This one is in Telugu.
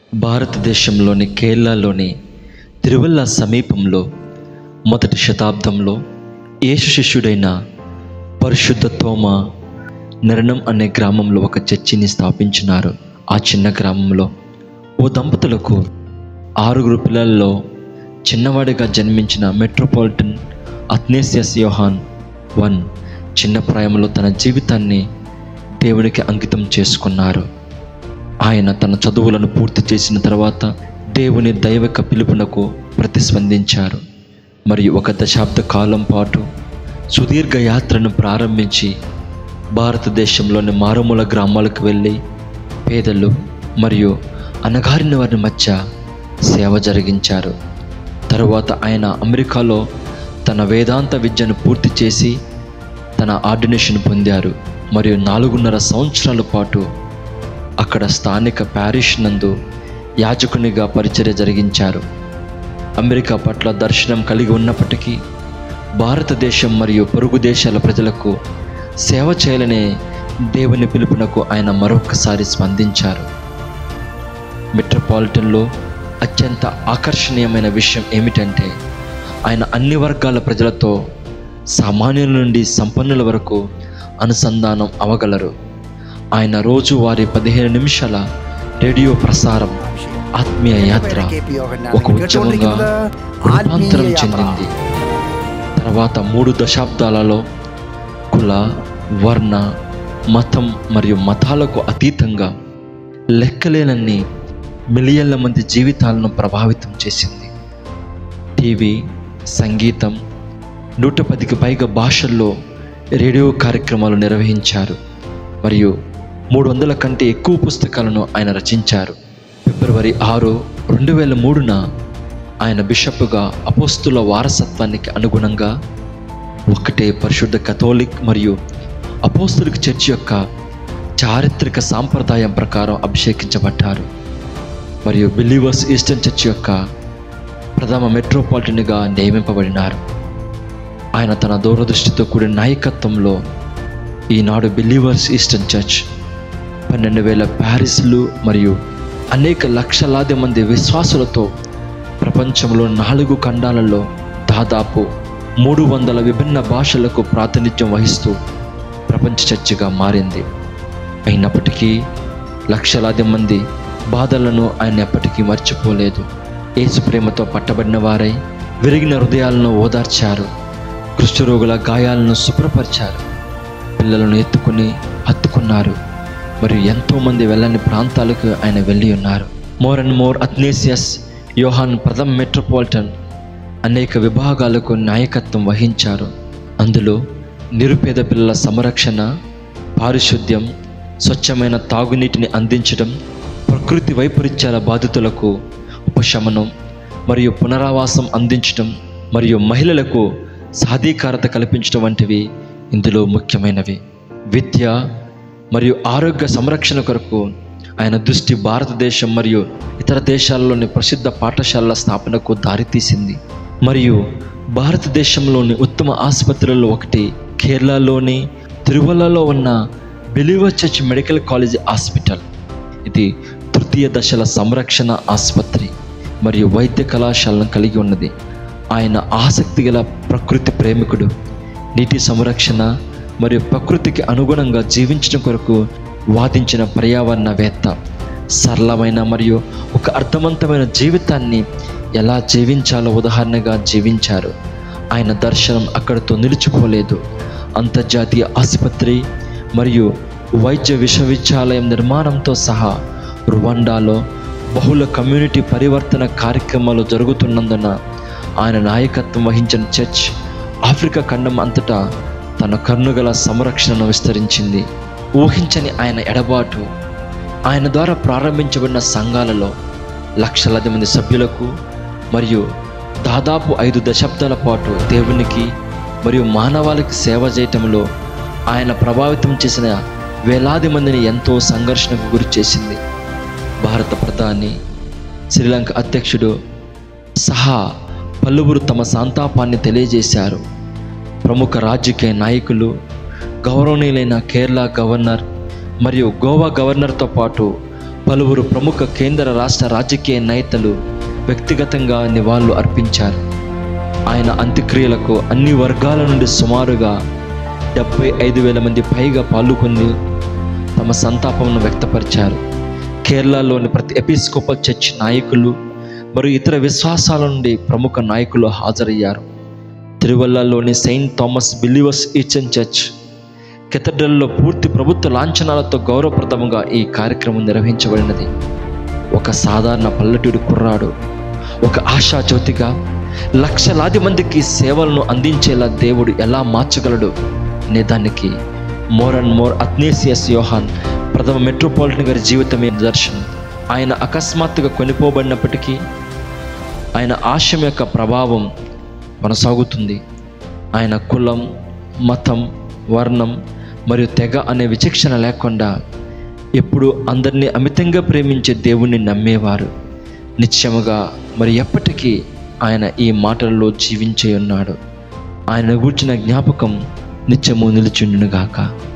భారతదేశంలోని కేరళలోని తిరువల్ల సమీపంలో మొదటి శతాబ్దంలో యేసు శిష్యుడైన పరిశుద్ధ తోమ నరణం అనే గ్రామంలో ఒక చర్చిని స్థాపించినారు ఆ చిన్న గ్రామంలో ఓ దంపతులకు ఆరుగురు పిల్లల్లో చిన్నవాడిగా జన్మించిన మెట్రోపాలిటన్ అథ్నేసియస్ యోహాన్ వన్ చిన్న ప్రాయంలో తన జీవితాన్ని దేవునికి అంకితం చేసుకున్నారు ఆయన తన చదువులను పూర్తి చేసిన తర్వాత దేవుని దైవిక పిలుపునకు ప్రతిస్పందించారు మరియు ఒక దశాబ్ద కాలం పాటు సుదీర్ఘ యాత్రను ప్రారంభించి భారతదేశంలోని మారుమూల గ్రామాలకు వెళ్ళి పేదలు మరియు అణగారిన వారి మధ్య సేవ జరిగించారు తరువాత ఆయన అమెరికాలో తన వేదాంత విద్యను పూర్తి చేసి తన ఆర్డినేషన్ పొందారు మరియు నాలుగున్నర సంవత్సరాల పాటు అక్కడ స్థానిక ప్యారిష్ నందు యాజకునిగా పరిచర్య జరిగించారు అమెరికా పట్ల దర్శనం కలిగి ఉన్నప్పటికీ భారతదేశం మరియు పొరుగు దేశాల ప్రజలకు సేవ చేయాలనే దేవుని పిలుపునకు ఆయన మరొకసారి స్పందించారు మెట్రోపాలిటన్లో అత్యంత ఆకర్షణీయమైన విషయం ఏమిటంటే ఆయన అన్ని వర్గాల ప్రజలతో సామాన్యుల నుండి సంపన్నుల వరకు అనుసంధానం అవగలరు ఆయన రోజు వారి పదిహేను నిమిషాల రేడియో ప్రసారం ఆత్మీయ యాత్ర ఒక ఉద్యమంగా రూపాంతరం చెందింది తర్వాత మూడు దశాబ్దాలలో కుల వర్ణ మతం మరియు మతాలకు అతీతంగా లెక్కలేనన్ని మిలియన్ల మంది జీవితాలను ప్రభావితం చేసింది టీవీ సంగీతం నూట పదికి పైగా భాషల్లో రేడియో కార్యక్రమాలు నిర్వహించారు మరియు మూడు వందల కంటే ఎక్కువ పుస్తకాలను ఆయన రచించారు ఫిబ్రవరి ఆరు రెండు వేల మూడున ఆయన బిషప్గా అపోస్తుల వారసత్వానికి అనుగుణంగా ఒక్కటే పరిశుద్ధ కథోలిక్ మరియు అపోస్తులిక్ చర్చ్ యొక్క చారిత్రక సాంప్రదాయం ప్రకారం అభిషేకించబడ్డారు మరియు బిలీవర్స్ ఈస్టర్న్ చర్చ్ యొక్క ప్రథమ మెట్రోపాలిటన్గా నియమింపబడినారు ఆయన తన దూరదృష్టితో కూడిన నాయకత్వంలో ఈనాడు బిలీవర్స్ ఈస్టర్న్ చర్చ్ పన్నెండు వేల ప్యారిస్లు మరియు అనేక లక్షలాది మంది విశ్వాసులతో ప్రపంచంలో నాలుగు ఖండాలలో దాదాపు మూడు వందల విభిన్న భాషలకు ప్రాతినిధ్యం వహిస్తూ ప్రపంచ చర్చిగా మారింది అయినప్పటికీ లక్షలాది మంది బాధలను ఆయన ఎప్పటికీ మర్చిపోలేదు యేసు ప్రేమతో పట్టబడిన వారై విరిగిన హృదయాలను ఓదార్చారు కుష్ఠరోగుల గాయాలను శుభ్రపరిచారు పిల్లలను ఎత్తుకుని హత్తుకున్నారు మరియు ఎంతోమంది వెళ్ళని ప్రాంతాలకు ఆయన వెళ్ళి ఉన్నారు Moran Mor Athanasius Yohan ప్రథమ్ మెట్రోపాలిటన్ అనేక విభాగాలకు నాయకత్వం వహించారు అందులో నిరుపేద పిల్లల సంరక్షణ పారిశుద్ధ్యం స్వచ్ఛమైన తాగునీటిని అందించడం ప్రకృతి వైపరీత్యాల బాధితులకు ఉపశమనం మరియు పునరావాసం అందించడం మరియు మహిళలకు సాధికారత కల్పించడం వంటివి ఇందులో ముఖ్యమైనవి విద్య మరియు ఆరోగ్య సంరక్షణ కొరకు ఆయన దృష్టి భారతదేశం మరియు ఇతర దేశాల్లోని ప్రసిద్ధ పాఠశాలల స్థాపనకు దారితీసింది మరియు భారతదేశంలోని ఉత్తమ ఆసుపత్రులలో ఒకటి కేరళలోని తిరువల్లలో ఉన్న believer church medical college hospital ఇది తృతీయ దశల సంరక్షణ ఆసుపత్రి మరియు వైద్య కళాశాలను కలిగి ఉన్నది ఆయన ఆసక్తి గల ప్రకృతి ప్రేమికుడు నీటి సంరక్షణ మరియు ప్రకృతికి అనుగుణంగా జీవించడం కొరకు వాదించిన పర్యావరణవేత్త సరళమైన మరియు ఒక అర్థవంతమైన జీవితాన్ని ఎలా జీవించాలో ఉదాహరణగా జీవించారు ఆయన దర్శనం అక్కడితో నిలిచిపోలేదు అంతర్జాతీయ ఆసుపత్రి మరియు వైద్య విశ్వవిద్యాలయం నిర్మాణంతో సహా రువాండాలో బహుళ కమ్యూనిటీ పరివర్తన కార్యక్రమాలు జరుగుతున్నందున ఆయన నాయకత్వం వహించిన చర్చ్ ఆఫ్రికా ఖండం అంతటా తన కన్నుగల సంరక్షణను విస్తరించింది ఊహించని ఆయన ఎడబాటు ఆయన ద్వారా ప్రారంభించబడిన సంఘాలలో లక్షలాది మంది సభ్యులకు మరియు దాదాపు ఐదు దశాబ్దాల పాటు దేవునికి మరియు మానవాళికి సేవ చేయటంలో ఆయన ప్రభావితం చేసిన వేలాది మందిని ఎంతో సంఘర్షణకు గురి చేసింది భారత ప్రధాని శ్రీలంక అధ్యక్షుడు సహా పలువురు తమ సంతాపాన్ని తెలియజేశారు ప్రముఖ రాజకీయ నాయకులు గౌరవనీయులైన కేరళ గవర్నర్ మరియు గోవా గవర్నర్తో పాటు పలువురు ప్రముఖ కేంద్ర రాష్ట్ర రాజకీయ నేతలు వ్యక్తిగతంగా నివాళులు అర్పించారు ఆయన అంత్యక్రియలకు అన్ని వర్గాల నుండి సుమారుగా డెబ్బై ఐదు వేల మంది పైగా పాల్గొని తమ సంతాపమును వ్యక్తపరిచారు కేరళలోని ప్రతి ఎపిస్కోపల్ చర్చ్ నాయకులు మరియు ఇతర విశ్వాసాల నుండి ప్రముఖ నాయకులు హాజరయ్యారు తిరువల్లాలోని Saint Thomas believers eastern church కెథడ్రల్లో పూర్తి ప్రభుత్వ లాంఛనాలతో గౌరవప్రదముగా ఈ కార్యక్రమం నిర్వహించబడినది ఒక సాధారణ పల్లెటూరి కుర్రాడు ఒక ఆశాజ్యోతిగా లక్షలాది మందికి సేవలను అందించేలా దేవుడు ఎలా మార్చగలడు అనే దానికి Moran Mor Athanasius Yohan ప్రథమ మెట్రోపాలిటన్ గారి జీవితమే నిదర్శనం ఆయన అకస్మాత్తుగా కొనిపోబడినప్పటికీ ఆయన ఆశయం యొక్క ప్రభావం కొనసాగుతుంది ఆయన కులం మతం వర్ణం మరియు తెగ అనే విచక్షణ లేకుండా ఎప్పుడు అందరినీ అమితంగా ప్రేమించే దేవుణ్ణి నమ్మేవారు నిత్యముగా మరి ఎప్పటికీ ఆయన ఈ మాటలలో జీవించే ఉన్నాడు ఆయన గూర్చిన జ్ఞాపకం నిత్యము నిలిచిండునుగాక